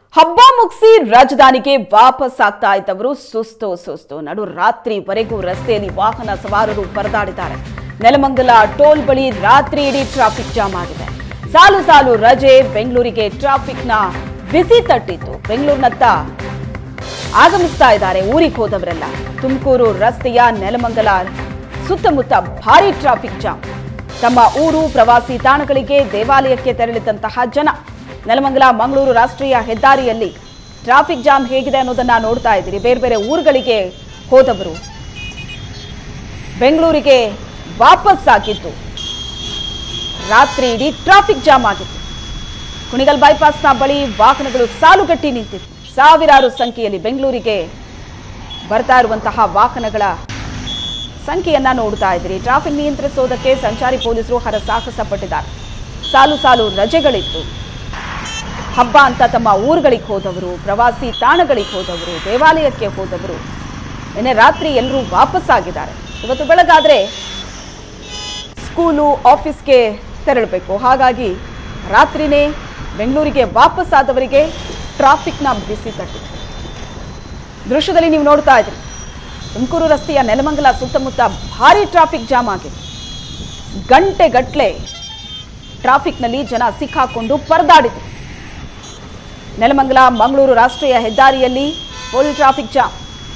ಹಬ್ಬ ಮುಗಿಸಿ ರಾಜಧಾನಿಗೆ ವಾಪಸ್ ಆಗ್ತಾ ಇದ್ದವರು ಸುಸ್ತು ಸುಸ್ತು ನಡು ರಾತ್ರಿವರೆಗೂ ರಸ್ತೆಯಲ್ಲಿ ವಾಹನ ಸವಾರರು ಪರದಾಡಿದ್ದಾರೆ ನೆಲಮಂಗಲ ಟೋಲ್ ಬಳಿ ರಾತ್ರಿ ಇಡೀ ಟ್ರಾಫಿಕ್ ಜಾಮ್ ಆಗಿದೆ ಸಾಲು ಸಾಲು ರಜೆ ಬೆಂಗಳೂರಿಗೆ ಟ್ರಾಫಿಕ್ನ ಬಿಸಿ ತಟ್ಟಿತ್ತು ಬೆಂಗಳೂರಿನತ್ತ ಆಗಮಿಸ್ತಾ ಇದ್ದಾರೆ ಊರಿಗೆ ಹೋದವರೆಲ್ಲ ತುಮಕೂರು ರಸ್ತೆಯ ನೆಲಮಂಗಲ ಸುತ್ತಮುತ್ತ ಭಾರಿ ಟ್ರಾಫಿಕ್ ಜಾಮ್ ತಮ್ಮ ಊರು ಪ್ರವಾಸಿ ತಾಣಗಳಿಗೆ ದೇವಾಲಯಕ್ಕೆ ತೆರಳಿದಂತಹ ಜನ ನೆಲಮಂಗಲ ಮಂಗಳೂರು ರಾಷ್ಟ್ರೀಯ ಹೆದ್ದಾರಿಯಲ್ಲಿ ಟ್ರಾಫಿಕ್ ಜಾಮ್ ಹೇಗಿದೆ ಅನ್ನೋದನ್ನ ನೋಡ್ತಾ ಇದ್ದೀರಿ ಬೇರೆ ಬೇರೆ ಊರುಗಳಿಗೆ ಹೋದವರು ಬೆಂಗಳೂರಿಗೆ ವಾಪಸ್ ಆಗಿದ್ದು ರಾತ್ರಿ ಇಡೀ ಟ್ರಾಫಿಕ್ ಜಾಮ್ ಆಗಿತ್ತು ಕುಣಿಗಲ್ ಬೈಪಾಸ್ನ ಬಳಿ ವಾಹನಗಳು ಸಾಲುಗಟ್ಟಿ ನಿಂತಿತ್ತು ಸಾವಿರಾರು ಸಂಖ್ಯೆಯಲ್ಲಿ ಬೆಂಗಳೂರಿಗೆ ಬರ್ತಾ ಇರುವಂತಹ ವಾಹನಗಳ ಸಂಖ್ಯೆಯನ್ನ ನೋಡ್ತಾ ಇದ್ದೀರಿ ಟ್ರಾಫಿಕ್ ನಿಯಂತ್ರಿಸೋದಕ್ಕೆ ಸಂಚಾರಿ ಪೊಲೀಸರು ಹರಸಾಹಸ ಪಟ್ಟಿದ್ದಾರೆ ಸಾಲು ಸಾಲು ರಜೆಗಳಿತ್ತು ಹಬ್ಬ ಅಂತ ತಮ್ಮ ಊರುಗಳಿಗೆ ಹೋದವರು ಪ್ರವಾಸಿ ತಾಣಗಳಿಗೆ ಹೋದವರು ದೇವಾಲಯಕ್ಕೆ ಹೋದವರು ನಿನ್ನೆ ರಾತ್ರಿ ಎಲ್ಲರೂ ವಾಪಸ್ ಆಗಿದ್ದಾರೆ ಇವತ್ತು ಬೆಳಗಾದ್ರೆ ಸ್ಕೂಲು ಆಫೀಸ್ಗೆ ತೆರಳಬೇಕು ಹಾಗಾಗಿ ರಾತ್ರಿನೇ ಬೆಂಗಳೂರಿಗೆ ವಾಪಸ್ ಆದವರಿಗೆ ಟ್ರಾಫಿಕ್ನ ಬಿಸಿ ತಟ್ಟಿದೆ ದೃಶ್ಯದಲ್ಲಿ ನೀವು ನೋಡ್ತಾ ಇದ್ರಿ ತುಮಕೂರು ರಸ್ತೆಯ ನೆಲಮಂಗಲ ಸುತ್ತಮುತ್ತ ಭಾರಿ ಟ್ರಾಫಿಕ್ ಜಾಮ್ ಆಗಿದೆ ಗಂಟೆಗಟ್ಟಲೆ ಟ್ರಾಫಿಕ್ನಲ್ಲಿ ಜನ ಸಿಕ್ಕಾಕೊಂಡು ಪರದಾಡಿದ್ರು ನೆಲಮಂಗಲ ಮಂಗಳೂರು ರಾಷ್ಟ್ರೀಯ ಹೆದ್ದಾರಿಯಲ್ಲಿ ಫುಲ್ ಟ್ರಾಫಿಕ್ ಜಾಮ್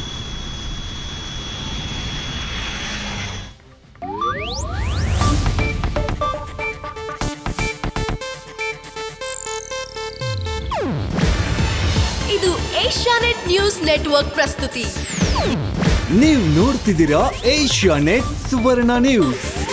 ಇದು ಏಷ್ಯಾನೆಟ್ ನ್ಯೂಸ್ ನೆಟ್ವರ್ಕ್ ಪ್ರಸ್ತುತಿ ನೀವು ನೋಡ್ತಿದ್ದೀರಾ ಏಷ್ಯಾ ನೆಟ್ ಸುವರ್ಣ ನ್ಯೂಸ್